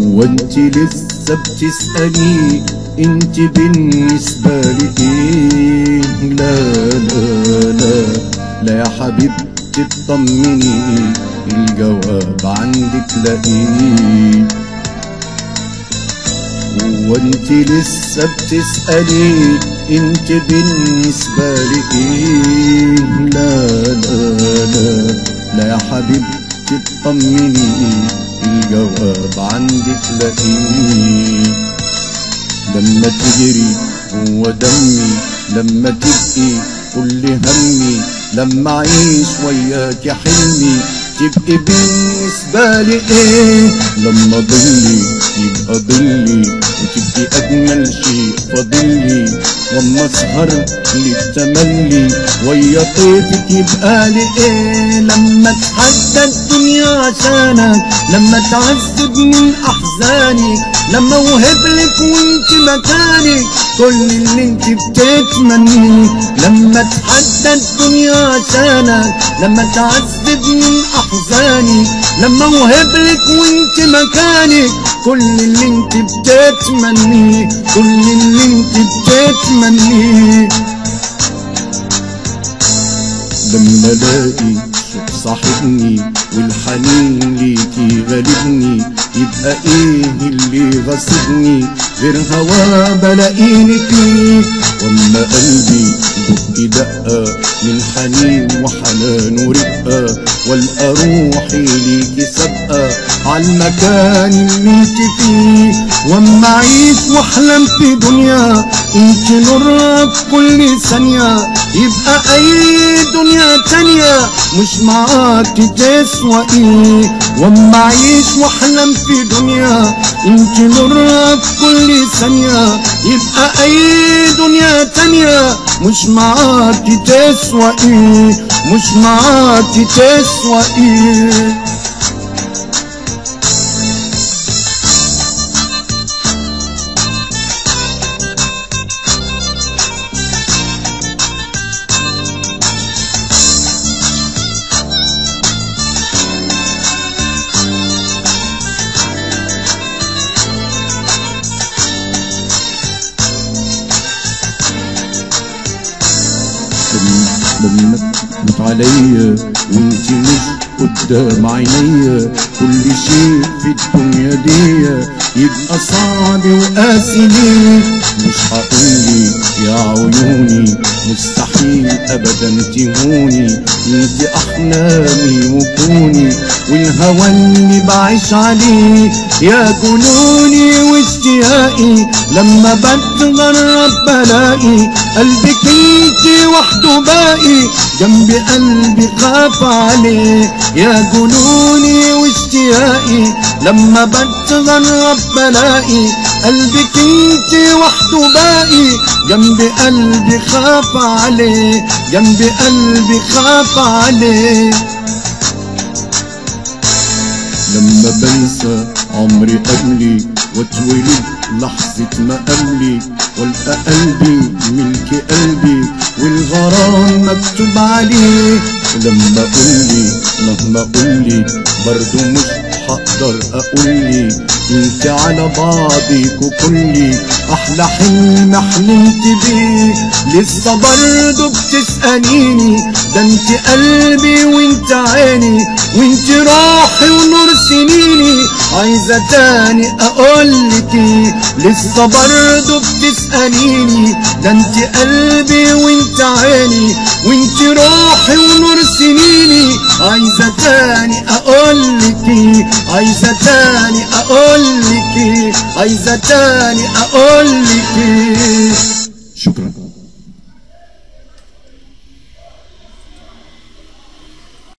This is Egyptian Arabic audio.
وانت لسه بتسألي انت بالنسبة لي ايه لا لا لا لا يا حبيبتي اطمني الجواب عندك لاقيه وانت لسه بتسألي انت بالنسبة لي ايه لا لا لا لا يا حبيبتي اطمني الجواب عندك لاقيه لما تجري جوا دمي لما تبقي كل همي لما اعيش وياك يا حلمي تبقي بالنسبة لي ايه لما ضلي يبقى ضلي وتبقي اجمل شيء فاضلي واما اسهر للتملي ويا طيفك يبقى لي ايه لما اتحدى الدنيا عشانك لما تعذب من احزاني لما اوهب لك وانت مكاني كل اللي انت بتتمنيه لما اتحدى الدنيا عشانك لما تعذب من احزاني لما اوهب لك وانت مكاني كل اللي انت بتتمنيه كل اللي انت بتتمنيه لما الاقي شوق صاحبني والحنين ليكي غالبني يبقى ايه اللي غصبني غير هوا بلاقيني فيه واما قلبي دق دقة من حنين وحنان ورقة والقى روحي ليكي سابقة عالمكان اللي انت فيه واما اعيش واحلم في دنيا انت نورها في كل ثانية يبقى اي دنيا تانية مش معاك تسوى ايه واما اعيش واحلم في دنيا انت نورها في كل ثانية يبقى اي دنيا تانية مش معاك تسوى ايه مش معاك تسوى ايه لما تموت عليا وانت مش قدام عينيا كل شيء في الدنيا دي يبقى صعب وقاسي ليه مش هقولي يا عيوني مستحيل ابدا تهوني انت احلامي وكوني والهوى اللي بعيش عليه يا جنوني واشتياقي لما بتغرب بلاقي قلبك انت وحده باقي جنب قلبي خاف عليه يا جنوني واشتياقي لما بتغرب بلاقي قلبك انت وحده باقي جنب قلبي خاف عليه جنب قلبي خاف عليه لما بنسى عمري قبلي واتولد لحظة ما قبلي والقى قلبي ملك قلبي والغرام مكتوب عليه لما قولي مهما قولي برضو مش هقدر اقولي انت على بعضك وكلي احلى حلم حلمت بيه لسه برضو بتسأليني ده انت قلبي وانت عيني وانت روحي ونور سنيني عايزة تاني اقولك لسه برضو بتسأليني ده انت قلبي وانت عيني وانت روحي ونور سنيني عايزة تاني اقولك عايزة تاني اقولك عايزة تاني اقولك شكرا